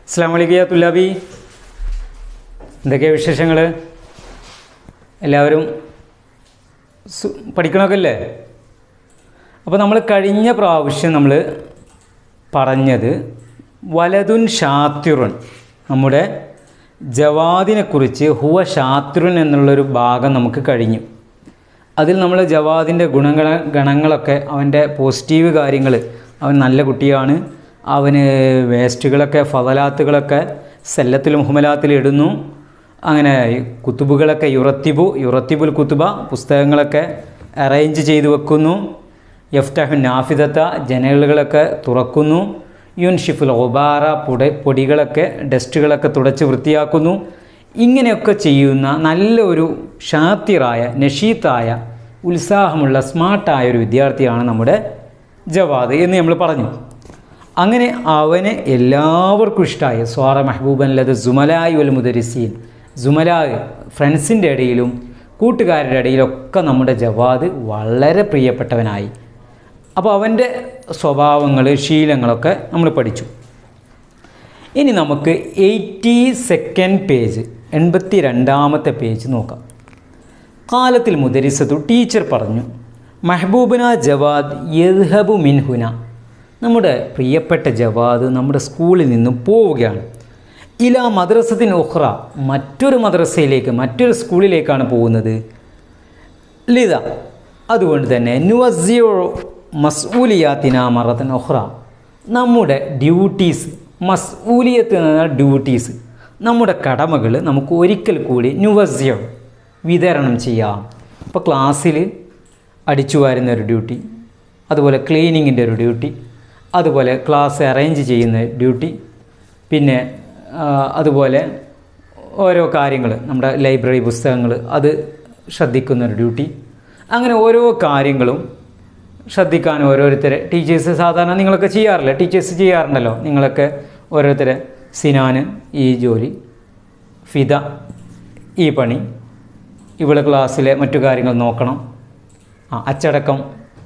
അസ്സാം വലൈക്കും തുല്ലാബി എന്തൊക്കെയാണ് വിശേഷങ്ങൾ എല്ലാവരും സു പഠിക്കണമൊക്കെ അല്ലേ അപ്പോൾ നമ്മൾ കഴിഞ്ഞ പ്രാവശ്യം നമ്മൾ പറഞ്ഞത് വലതുൻ ഷാത്തിറുൻ നമ്മുടെ ജവാദിനെക്കുറിച്ച് ഹുവ ഷാത്തിറുൻ എന്നുള്ളൊരു ഭാഗം നമുക്ക് കഴിഞ്ഞു അതിൽ നമ്മൾ ജവാദിൻ്റെ ഗുണങ്ങള ഗണങ്ങളൊക്കെ അവൻ്റെ പോസിറ്റീവ് കാര്യങ്ങൾ അവൻ നല്ല കുട്ടിയാണ് അവന് വേസ്റ്റുകളൊക്കെ ഫതലാത്തുകളൊക്കെ സെല്ലത്തിൽ മുഹമ്മലാത്തിൽ ഇടുന്നു അങ്ങനെ കുത്തുബുകളൊക്കെ യുറത്തിബു യുറത്തിബുൽ കുത്തുബ പുസ്തകങ്ങളൊക്കെ അറേഞ്ച് ചെയ്തു വെക്കുന്നു യഫ്തഹു നാഫിദത്ത ജനലുകളൊക്കെ തുറക്കുന്നു യുൻഷിഫുൽ ഒബാറ പുട പൊടികളൊക്കെ ഡസ്റ്റുകളൊക്കെ തുടച്ച് വൃത്തിയാക്കുന്നു ഇങ്ങനെയൊക്കെ ചെയ്യുന്ന നല്ലൊരു ഷാത്തിറായ നഷീത്തായ ഉത്സാഹമുള്ള സ്മാർട്ടായ ഒരു വിദ്യാർത്ഥിയാണ് നമ്മുടെ ജവാദ് എന്ന് നമ്മൾ പറഞ്ഞു അങ്ങനെ അവനെ എല്ലാവർക്കും ഇഷ്ടമായി സ്വാറ മെഹബൂബൻ ലത് ജുമലായി വൽ മുദരിസീൻ ജുമലായ് ഫ്രണ്ട്സിൻ്റെ ഇടയിലും കൂട്ടുകാരുടെ ഇടയിലൊക്കെ നമ്മുടെ ജവാദ് വളരെ പ്രിയപ്പെട്ടവനായി അപ്പോൾ അവൻ്റെ സ്വഭാവങ്ങൾ ശീലങ്ങളൊക്കെ നമ്മൾ പഠിച്ചു ഇനി നമുക്ക് എയ്റ്റി സെക്കൻഡ് പേജ് എൺപത്തി രണ്ടാമത്തെ പേജ് നോക്കാം കാലത്തിൽ മുദരിസത്തു ടീച്ചർ പറഞ്ഞു മെഹബൂബിന ജവാദ് യദ്ഹബു മിൻഹുന നമ്മുടെ പ്രിയപ്പെട്ട ജവാദ് നമ്മുടെ സ്കൂളിൽ നിന്നും പോവുകയാണ് ഇല മദ്രസത്തിൻ ഒഹ്റ മറ്റൊരു മദ്രസയിലേക്ക് മറ്റൊരു സ്കൂളിലേക്കാണ് പോകുന്നത് ലിത അതുകൊണ്ട് തന്നെ നുവസിയോ മസ്ഊലിയാത്തിന മറത്തൻ ഒഹ്റ നമ്മുടെ ഡ്യൂട്ടീസ് മസ്ഊലിയത്ത് എന്ന ഡ്യൂട്ടീസ് നമ്മുടെ കടമകൾ നമുക്ക് ഒരിക്കൽ കൂടി നുവസിയോ വിതരണം ചെയ്യാം അപ്പോൾ ക്ലാസ്സിൽ അടിച്ചു വാരുന്ന ഒരു ഡ്യൂട്ടി അതുപോലെ ക്ലീനിങ്ങിൻ്റെ ഒരു ഡ്യൂട്ടി അതുപോലെ ക്ലാസ് അറേഞ്ച് ചെയ്യുന്ന ഡ്യൂട്ടി പിന്നെ അതുപോലെ ഓരോ കാര്യങ്ങൾ നമ്മുടെ ലൈബ്രറി പുസ്തകങ്ങൾ അത് ശ്രദ്ധിക്കുന്ന ഒരു ഡ്യൂട്ടി അങ്ങനെ ഓരോ കാര്യങ്ങളും ശ്രദ്ധിക്കാൻ ഓരോരുത്തരെ ടീച്ചേഴ്സ് സാധാരണ നിങ്ങളൊക്കെ ചെയ്യാറില്ല ടീച്ചേഴ്സ് ചെയ്യാറുണ്ടല്ലോ നിങ്ങളൊക്കെ ഓരോരുത്തരെ സിനാന് ഈ ജോലി ഫിദ ഈ പണി ഇവിടെ ക്ലാസ്സിലെ മറ്റു കാര്യങ്ങൾ നോക്കണം ആ അച്ചടക്കം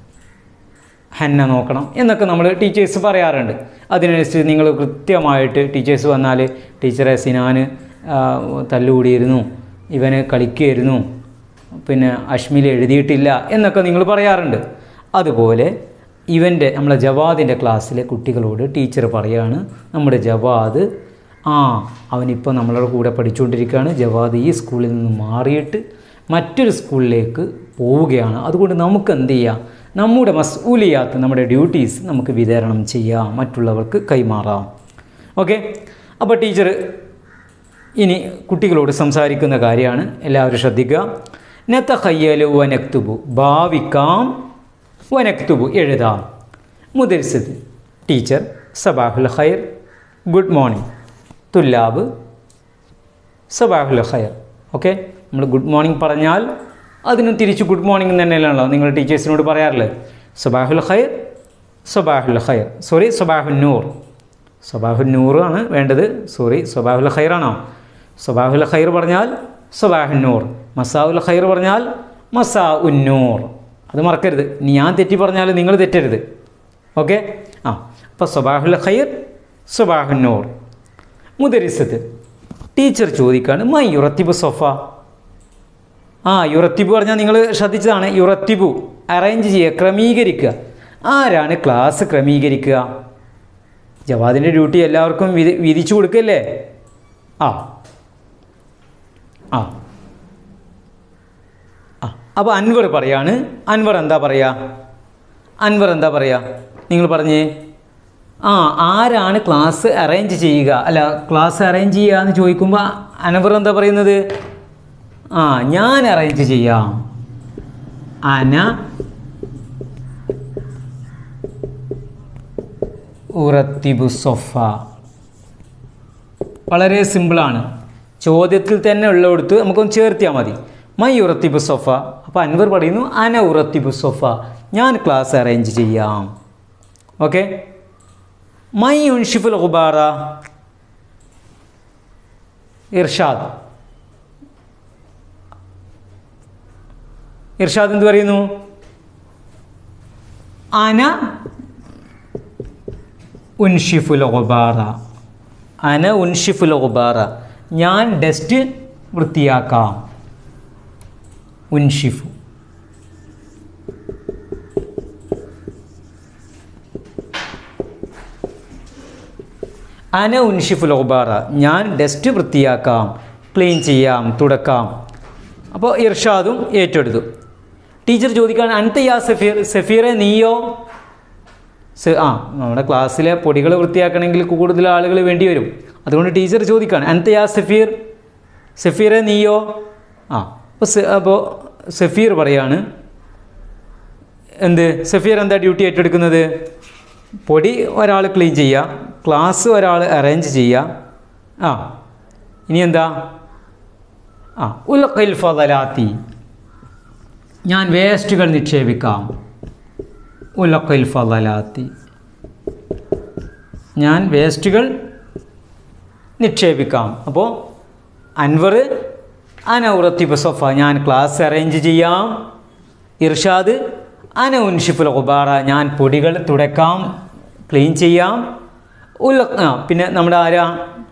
ഹന്ന നോക്കണം എന്നൊക്കെ നമ്മൾ ടീച്ചേഴ്സ് പറയാറുണ്ട് അതിനനുസരിച്ച് നിങ്ങൾ കൃത്യമായിട്ട് ടീച്ചേഴ്സ് വന്നാൽ ടീച്ചറെ സിനാന് തല്ലുകൂടിയിരുന്നു ഇവന് കളിക്കുമായിരുന്നു പിന്നെ അഷ്മിൽ എഴുതിയിട്ടില്ല എന്നൊക്കെ നിങ്ങൾ പറയാറുണ്ട് അതുപോലെ ഇവൻ്റെ നമ്മളെ ജവാദിൻ്റെ ക്ലാസ്സിലെ കുട്ടികളോട് ടീച്ചർ പറയാണ് നമ്മുടെ ജവാദ് ആ അവനിപ്പോൾ നമ്മളുടെ കൂടെ പഠിച്ചുകൊണ്ടിരിക്കുകയാണ് ജവാദ് ഈ സ്കൂളിൽ നിന്ന് മാറിയിട്ട് മറ്റൊരു സ്കൂളിലേക്ക് പോവുകയാണ് അതുകൊണ്ട് നമുക്ക് എന്ത് ചെയ്യാം നമ്മുടെ മസ്ഊലിയാത്ത് നമ്മുടെ ഡ്യൂട്ടീസ് നമുക്ക് വിതരണം ചെയ്യാം മറ്റുള്ളവർക്ക് കൈമാറാം ഓക്കെ അപ്പോൾ ടീച്ചർ ഇനി കുട്ടികളോട് സംസാരിക്കുന്ന കാര്യമാണ് എല്ലാവരും ശ്രദ്ധിക്കുക നെത്ത ഹയ്യലു വനക്തുബു ഭാവിക്കാം വനക്തുബു എഴുതാം മുദരിസത് ടീച്ചർ സബാഹുൽ ഖൈർ ഗുഡ് മോർണിംഗ് തുല്ലാബ് സബാഹുൽ ഖൈർ ഓക്കെ നമ്മൾ ഗുഡ് മോർണിംഗ് പറഞ്ഞാൽ അതിനും തിരിച്ച് ഗുഡ് മോർണിംഗ് തന്നെയല്ലാണല്ലോ നിങ്ങൾ ടീച്ചേഴ്സിനോട് പറയാറുള്ളത് സബാഹുൽ ഖൈർ സബാഹുൽ ഖൈർ സോറി സബാഹുൽ നൂർ സബാഹുൽ നൂർ ആണ് വേണ്ടത് സോറി സബാഹുൽ ഖൈറാണോ സബാഹുൽ ഖൈർ പറഞ്ഞാൽ സബാഹുൽ നൂർ മസാഉൽ ഖൈർ പറഞ്ഞാൽ മസാ ഉന്നൂർ അത് മറക്കരുത് ഇനി ഞാൻ തെറ്റി പറഞ്ഞാൽ നിങ്ങൾ തെറ്റരുത് ഓക്കെ ആ അപ്പോൾ സബാഹുൽ ഖൈർ സബാഹുൽ നൂർ മുദരിസത്ത് ടീച്ചർ ചോദിക്കാണ് മൈ യുറത്തിബു സൊഫ ആ യുറത്തിബു പറഞ്ഞാൽ നിങ്ങൾ ശ്രദ്ധിച്ചതാണ് യുറത്തിബു അറേഞ്ച് ചെയ്യുക ക്രമീകരിക്കുക ആരാണ് ക്ലാസ് ക്രമീകരിക്കുക ജവാദിൻ്റെ ഡ്യൂട്ടി എല്ലാവർക്കും വിധി വിധിച്ചു കൊടുക്കല്ലേ ആ ആ ആ അപ്പോൾ അൻവർ പറയാണ് അൻവർ എന്താ പറയുക അൻവർ എന്താ പറയുക നിങ്ങൾ പറഞ്ഞേ ആ ആരാണ് ക്ലാസ് അറേഞ്ച് ചെയ്യുക അല്ല ക്ലാസ് അറേഞ്ച് ചെയ്യുക എന്ന് ചോദിക്കുമ്പോൾ അനവർ എന്താ പറയുന്നത് ആ ഞാൻ അറേഞ്ച് ചെയ്യാം അന ഉറത്തിബു സൊഫ വളരെ സിമ്പിളാണ് ചോദ്യത്തിൽ തന്നെ ഉള്ളിടത്ത് നമുക്കൊന്ന് ചേർത്തിയാൽ മതി മൈ ഉറത്തിബു സൊഫ അപ്പോൾ അൻവർ പറയുന്നു അന ഉറത്തിബു സൊഫ ഞാൻ ക്ലാസ് അറേഞ്ച് ചെയ്യാം ഓക്കെ മൈ യുൻഷിഫുൽ ഖുബാറ ഇർഷാദ് ഇർഷാദ് എന്ത് പറയുന്നു അന ഉൻഷിഫുൽ ഖുബാറ അന ഉൻഷിഫുൽ ഒബാറ ഞാൻ ഡസ്റ്റ് വൃത്തിയാക്കാം ഉൻഷിഫു അന ഉൻഷിഫുൽ ഒബാറ ഞാൻ ഡസ്റ്റ് വൃത്തിയാക്കാം ക്ലീൻ ചെയ്യാം തുടക്കാം അപ്പോൾ ഇർഷാദും ഏറ്റെടുത്തു ടീച്ചർ ചോദിക്കുകയാണ് അനത്ത യാ സഫീർ സഫീറെ നീയോ സ- ആ നമ്മുടെ ക്ലാസ്സിലെ പൊടികൾ വൃത്തിയാക്കണമെങ്കിൽ കൂടുതൽ ആളുകൾ വേണ്ടി വരും അതുകൊണ്ട് ടീച്ചർ ചോദിക്കുകയാണ് അനത്ത യാ സഫീർ സഫീറെ നീയോ ആ അപ്പോൾ അപ്പോൾ സഫീർ പറയാണ് എന്ത് സഫീർ എന്താ ഡ്യൂട്ടി ഏറ്റെടുക്കുന്നത് പൊടി ഒരാൾ ക്ലീൻ ചെയ്യുക ക്ലാസ് ഒരാൾ അറേഞ്ച് ചെയ്യുക ആ ഇനി എന്താ ആ ഉൽഖിൽ ഫതലാത്തി ഞാൻ വേസ്റ്റുകൾ നിക്ഷേപിക്കാം ഉലഖിൽ ഫതലാത്തി ഞാൻ വേസ്റ്റുകൾ നിക്ഷേപിക്കാം അപ്പോൾ അൻവർ അനൗറത്തിബ് സൊഫ ഞാൻ ക്ലാസ് അറേഞ്ച് ചെയ്യാം ഇർഷാദ് അന ഉൻഷിഫുൽ ഖുബാറ ഞാൻ പൊടികൾ തുടക്കാം ക്ലീൻ ചെയ്യാം ഉല ആ പിന്നെ നമ്മുടെ ആരാ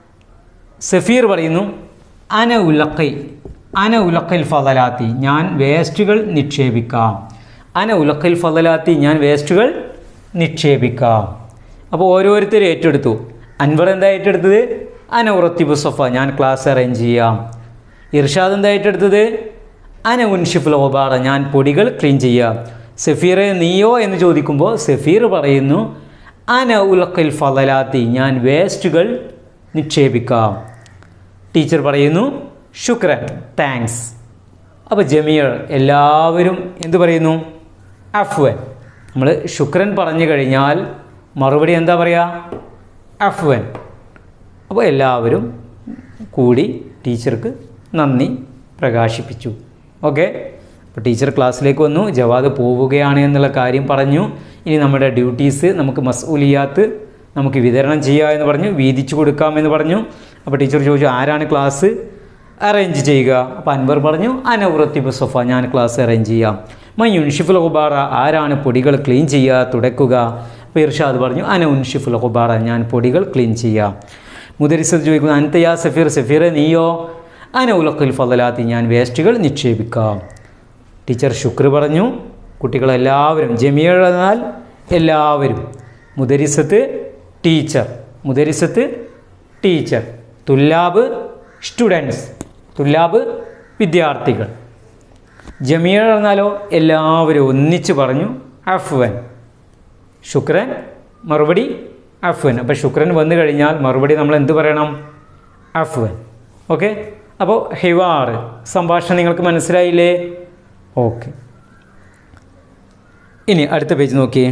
സഫീർ പറയുന്നു അന ഉലക്കൈ അന ഉലക്കൽ ഫതലാത്തി ഞാൻ വേസ്റ്റുകൾ നിക്ഷേപിക്കാം അന ഉലക്കൽ ഫതലാത്തി ഞാൻ വേസ്റ്റുകൾ നിക്ഷേപിക്കാം അപ്പോൾ ഓരോരുത്തരും ഏറ്റെടുത്തു അൻവർ എന്താ ഏറ്റെടുത്തത് അന ഉറത്തിബു സൊഫ ഞാൻ ക്ലാസ് അറേഞ്ച് ചെയ്യാം ഇർഷാദ് എന്താ ഏറ്റെടുത്തത് അന ഉൻഷിഫുൽ ഒബാറ ഞാൻ പൊടികൾ ക്ലീൻ ചെയ്യാം സഫീറെ നീയോ എന്ന് ചോദിക്കുമ്പോൾ സഫീർ പറയുന്നു അന ഉലക്കൽ ഫതലാത്തി ഞാൻ വേസ്റ്റുകൾ നിക്ഷേപിക്കാം ടീച്ചർ പറയുന്നു ശുക്രൻ താങ്ക്സ് അപ്പോൾ ജമീർ എല്ലാവരും എന്ത് പറയുന്നു അഫ്വൻ നമ്മൾ ശുക്രൻ പറഞ്ഞു കഴിഞ്ഞാൽ മറുപടി എന്താ പറയുക അഫ്വൻ അപ്പോൾ എല്ലാവരും കൂടി ടീച്ചർക്ക് നന്ദി പ്രകാശിപ്പിച്ചു ഓക്കെ അപ്പോൾ ടീച്ചർ ക്ലാസ്സിലേക്ക് വന്നു ജവാദ് പോവുകയാണ് എന്നുള്ള കാര്യം പറഞ്ഞു ഇനി നമ്മുടെ ഡ്യൂട്ടീസ് നമുക്ക് മസ്ഊലിയാത്ത് നമുക്ക് വിതരണം ചെയ്യുക എന്ന് പറഞ്ഞു വീതിച്ചു കൊടുക്കാമെന്ന് പറഞ്ഞു അപ്പോൾ ടീച്ചർ ചോദിച്ചു ആരാണ് ക്ലാസ് അറേഞ്ച് ചെയ്യുക അപ്പോൾ അൻവർ പറഞ്ഞു അനവൃത്തി സൊഫ ഞാൻ ക്ലാസ് അറേഞ്ച് ചെയ്യാം മൈ ഉൻഷിഫുൽ ഹുബാറ ആരാണ് പൊടികൾ ക്ലീൻ ചെയ്യുക തുടക്കുക അപ്പോൾ ഇർഷാദ് പറഞ്ഞു അന ഉൻഷിഫുൽ ഹുബാറ ഞാൻ പൊടികൾ ക്ലീൻ ചെയ്യാം മുദരിസത്ത് ചോദിക്കുന്നു അനത്തയാ സഫീർ സഫീറെ നീയോ അന ഉലഖുൽ ഫതലാത്തി ഞാൻ വേസ്റ്റുകൾ നിക്ഷേപിക്കാം ടീച്ചർ ശുക്ർ പറഞ്ഞു കുട്ടികളെല്ലാവരും ജമിയ എന്നാൽ എല്ലാവരും മുദരിസത്ത് ടീച്ചർ മുദരിസത്ത് ടീച്ചർ തുല്ലാബ് സ്റ്റുഡൻസ് തുല്ലാബ് വിദ്യാർത്ഥികൾ ജമിയ എന്നാലോ എല്ലാവരും ഒന്നിച്ച് പറഞ്ഞു അഫ്വൻ ശുക്രൻ മറുപടി അഫ്വൻ അപ്പോൾ ശുക്രൻ വന്നു കഴിഞ്ഞാൽ മറുപടി നമ്മൾ എന്ത് പറയണം അഫ്വൻ ഓക്കെ അപ്പോൾ ഹിവാർ സംഭാഷണം നിങ്ങൾക്ക് മനസ്സിലായില്ലേ ഓക്കെ ഇനി അടുത്ത പേജ് നോക്കിയേ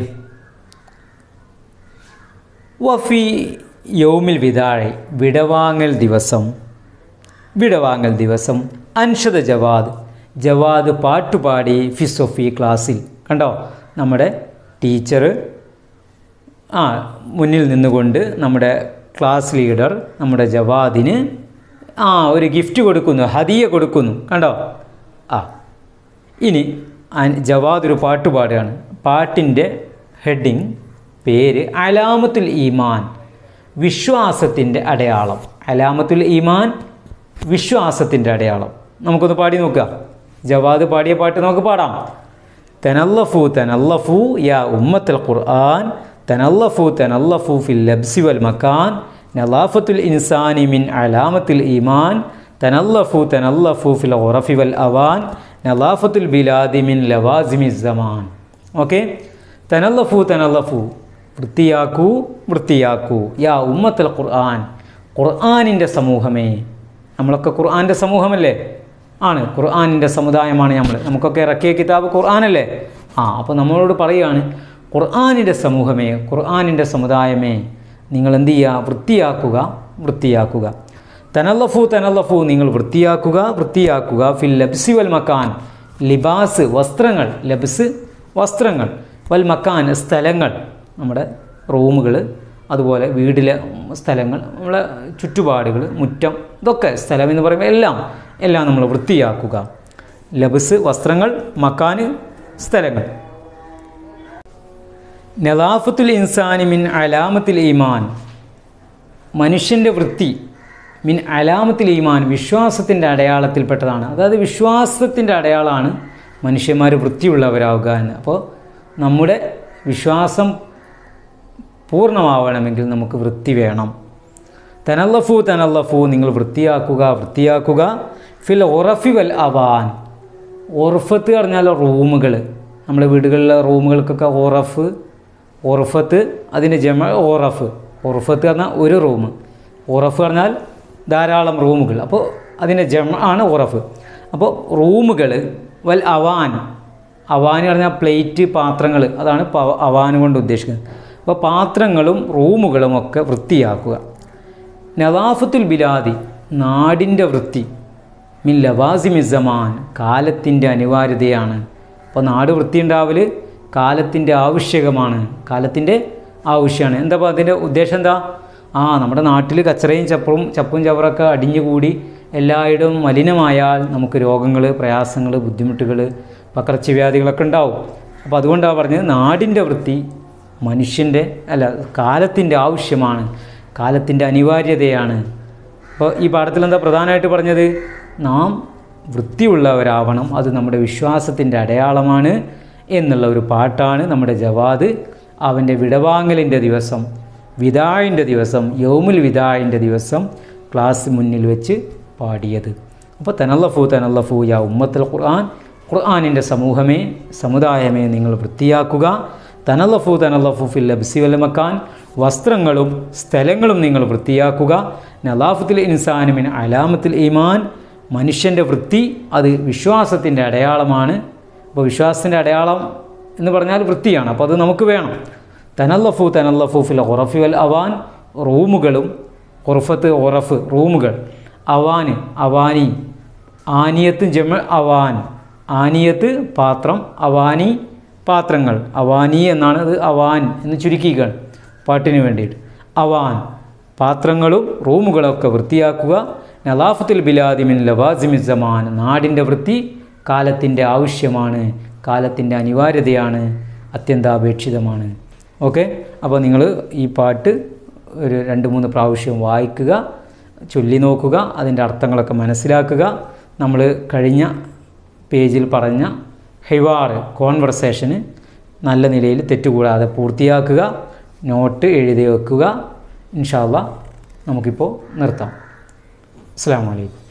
വഫി യൗമിൽ വിതാഴെ വിടവാങ്ങൽ ദിവസം വിടവാങ്ങൽ ദിവസം അൻഷദ ജവാദ് ജവാദ് പാട്ടുപാടി ഫിസൊഫി ക്ലാസ്സിൽ കണ്ടോ നമ്മുടെ ടീച്ചർ ആ മുന്നിൽ നിന്നുകൊണ്ട് നമ്മുടെ ക്ലാസ് ലീഡർ നമ്മുടെ ജവാദിന് ആ ഒരു ഗിഫ്റ്റ് കൊടുക്കുന്നു ഹദിയ കൊടുക്കുന്നു കണ്ടോ ആ ഇനി അൻ- ജവാദ് ഒരു പാട്ട് പാടുകയാണ് പാട്ടിൻ്റെ ഹെഡിങ് പേര് അലാമത്തുൽ ഈമാൻ വിശ്വാസത്തിൻ്റെ അടയാളം അലാമത്തുൽ ഈമാൻ വിശ്വാസത്തിൻ്റെ അടയാളം നമുക്കൊന്ന് പാടി നോക്കാം ജവാദ് പാടിയ പാട്ട് നമുക്ക് പാടാം തനല്ലഫു തനല്ലഫു യാ ഉമ്മത്തുൽ ഖുർആൻ തനല്ലഫു തനല്ലഫു ഫിൽ ലബ്സി വൽ മക്കാൻ നലാഫത്തുൽ ഇൻസാനി മിൻ അലാമത്തുൽ ഈമാൻ തനല്ലഫു തനല്ലഫു ഫിൽ ഉറഫി വൽ അവാൻ നലാഫത്തുൽ ബിലാദി മിൻ ലവാസിമി സമാൻ ഓക്കെ തനല്ലഫു തനല്ലഫു വൃത്തിയാക്കൂ വൃത്തിയാക്കൂ യാ ഉമ്മത്തുൽ ഖുർആൻ ഖുർആനിൻ്റെ സമൂഹമേ നമ്മളൊക്കെ ഖുർആൻ്റെ സമൂഹമല്ലേ ആണ് ഖുർആനിൻ്റെ സമുദായമാണ് നമ്മൾ നമുക്കൊക്കെ ഇറക്കിയ കിതാബ് ഖുർആനല്ലേ ആ അപ്പോൾ നമ്മളോട് പറയുകയാണ് ഖുർആനിൻ്റെ സമൂഹമേ ഖുർആനിൻ്റെ സമുദായമേ നിങ്ങൾ എന്ത് ചെയ്യുക വൃത്തിയാക്കുക വൃത്തിയാക്കുക തനല്ലഫു തനല്ലഫു നിങ്ങൾ വൃത്തിയാക്കുക വൃത്തിയാക്കുക ഫിൽ ലബ്സി വൽ മക്കാൻ ലിബാസ് വസ്ത്രങ്ങൾ ലബ്സ് വസ്ത്രങ്ങൾ വൽ മക്കാൻ സ്ഥലങ്ങൾ നമ്മുടെ റൂമുകൾ അതുപോലെ വീട്ടിലെ സ്ഥലങ്ങൾ നമ്മളെ ചുറ്റുപാടുകൾ മുറ്റം ഇതൊക്കെ സ്ഥലം എന്ന് പറയുമ്പോൾ എല്ലാം എല്ലാം നമ്മൾ വൃത്തിയാക്കുക ലബസ് വസ്ത്രങ്ങൾ മക്കാന് സ്ഥലങ്ങൾ നലാഫത്തുൽ ഇൻസാനി മിൻ അലാമത്തിൽ ഈമാൻ മനുഷ്യൻ്റെ വൃത്തി മിൻ അലാമത്തിൽ ഈമാൻ വിശ്വാസത്തിൻ്റെ അടയാളത്തിൽപ്പെട്ടതാണ് അതായത് വിശ്വാസത്തിൻ്റെ അടയാളമാണ് മനുഷ്യന്മാർ വൃത്തിയുള്ളവരാവുക എന്ന് അപ്പോൾ നമ്മുടെ വിശ്വാസം പൂർണ്ണമാവണമെങ്കിൽ നമുക്ക് വൃത്തി വേണം തനല്ലഫു തനല്ലഫു നിങ്ങൾ വൃത്തിയാക്കുക വൃത്തിയാക്കുക ഫിൽ ഒറഫി വൽ അവാൻ ഒറഫത്ത് പറഞ്ഞാൽ റൂമുകൾ നമ്മുടെ വീടുകളിലെ റൂമുകൾക്കൊക്കെ ഓറഫ് ഒറഫത്ത് അതിൻ്റെ ജമ ഓറഫ് ഒറഫത്ത് പറഞ്ഞാൽ ഒരു റൂം ഉറഫ് പറഞ്ഞാൽ ധാരാളം റൂമുകൾ അപ്പോൾ അതിൻ്റെ ജമ ആണ് ഉറഫ് അപ്പോൾ റൂമുകൾ വൽ അവാൻ അവാൻ പറഞ്ഞാൽ പ്ലേറ്റ് പാത്രങ്ങൾ അതാണ് പ- അവാൻ കൊണ്ട് ഉദ്ദേശിക്കുന്നത് അപ്പോൾ പാത്രങ്ങളും റൂമുകളും ഒക്കെ വൃത്തിയാക്കുക നവാഫത്തുൽ ബിലാദി നാടിൻ്റെ വൃത്തി മിൻ ലവാസിമിസമാൻ കാലത്തിൻ്റെ അനിവാര്യതയാണ് അപ്പോൾ നാട് വൃത്തിയുണ്ടാവൽ കാലത്തിൻ്റെ ആവശ്യകമാണ് കാലത്തിൻ്റെ ആവശ്യമാണ് എന്താ അപ്പോൾ അതിൻ്റെ ഉദ്ദേശം എന്താ ആ നമ്മുടെ നാട്ടിൽ കച്ചറയും ചപ്പറും ചപ്പും ചവറൊക്കെ അടിഞ്ഞുകൂടി എല്ലായിടവും മലിനമായാൽ നമുക്ക് രോഗങ്ങൾ പ്രയാസങ്ങൾ ബുദ്ധിമുട്ടുകൾ പകർച്ചവ്യാധികളൊക്കെ ഉണ്ടാവും അപ്പോൾ അതുകൊണ്ടാണ് പറഞ്ഞത് നാടിൻ്റെ വൃത്തി മനുഷ്യൻ്റെ അല്ല കാലത്തിൻ്റെ ആവശ്യമാണ് കാലത്തിൻ്റെ അനിവാര്യതയാണ് അപ്പോൾ ഈ പാഠത്തിൽ എന്താ പ്രധാനമായിട്ട് പറഞ്ഞത് നാം വൃത്തിയുള്ളവരാവണം അത് നമ്മുടെ വിശ്വാസത്തിൻ്റെ അടയാളമാണ് എന്നുള്ള ഒരു പാട്ടാണ് നമ്മുടെ ജവാദ് അവൻ്റെ വിടവാങ്ങലിൻ്റെ ദിവസം വിദായിൻ്റെ ദിവസം യൗമുൽ വിദായിൻ്റെ ദിവസം ക്ലാസ് മുന്നിൽ വെച്ച് പാടിയത് അപ്പോൾ തനല്ലഫു തനല്ലഫു യാ ഉമ്മത്തുൽ ഖുർആൻ ഖുർആാനിൻ്റെ സമൂഹമേ സമുദായമേ നിങ്ങൾ വൃത്തിയാക്കുക തനല്ലഫു തനല്ലഫു ഫിൽ അബ്സി വൽ മക്കാൻ വസ്ത്രങ്ങളും സ്ഥലങ്ങളും നിങ്ങൾ വൃത്തിയാക്കുക നലാഫത്തുൽ ഇൻസാനുമിൻ അലാമത്തുൽ ഈമാൻ മനുഷ്യൻ്റെ വൃത്തി അത് വിശ്വാസത്തിൻ്റെ അടയാളമാണ് അപ്പോൾ വിശ്വാസത്തിൻ്റെ അടയാളം എന്ന് പറഞ്ഞാൽ വൃത്തിയാണ് അപ്പോൾ അത് നമുക്ക് വേണം തനല്ലഫു തനല്ലഫു ഫിൽ ഉറഫി വൽ അവാൻ റൂമുകളും ഉറഫത്ത് ഉറഫ് റൂമുകൾ അവാന് അവാനി ആനിയത്ത് ജമ അവാൻ ആനിയത്ത് പാത്രം അവാനി പാത്രങ്ങൾ അവാനി എന്നാണ് അത് അവാൻ എന്ന് ചുരുക്കിക്കുകയാണ് പാട്ടിന് വേണ്ടിയിട്ട് അവാൻ പാത്രങ്ങളും റൂമുകളൊക്കെ വൃത്തിയാക്കുക നലാഫത്തുൽ ബിലാദിമിൻ ലവാസിമി സമാൻ നാടിൻ്റെ വൃത്തി കാലത്തിൻ്റെ ആവശ്യമാണ് കാലത്തിൻ്റെ അനിവാര്യതയാണ് അത്യന്താപേക്ഷിതമാണ് ഓക്കെ അപ്പോൾ നിങ്ങൾ ഈ പാട്ട് ഒരു രണ്ട് മൂന്ന് പ്രാവശ്യം വായിക്കുക ചൊല്ലി നോക്കുക അതിൻ്റെ അർത്ഥങ്ങളൊക്കെ മനസ്സിലാക്കുക നമ്മൾ കഴിഞ്ഞ പേജിൽ പറഞ്ഞ ഹെവാർ കോൺവെർസേഷന് നല്ല നിലയിൽ തെറ്റുകൂടാതെ പൂർത്തിയാക്കുക നോട്ട് എഴുതി വെക്കുക ഇൻഷാല്ല നമുക്കിപ്പോൾ നിർത്താം അസ്സാം വലൈക്കും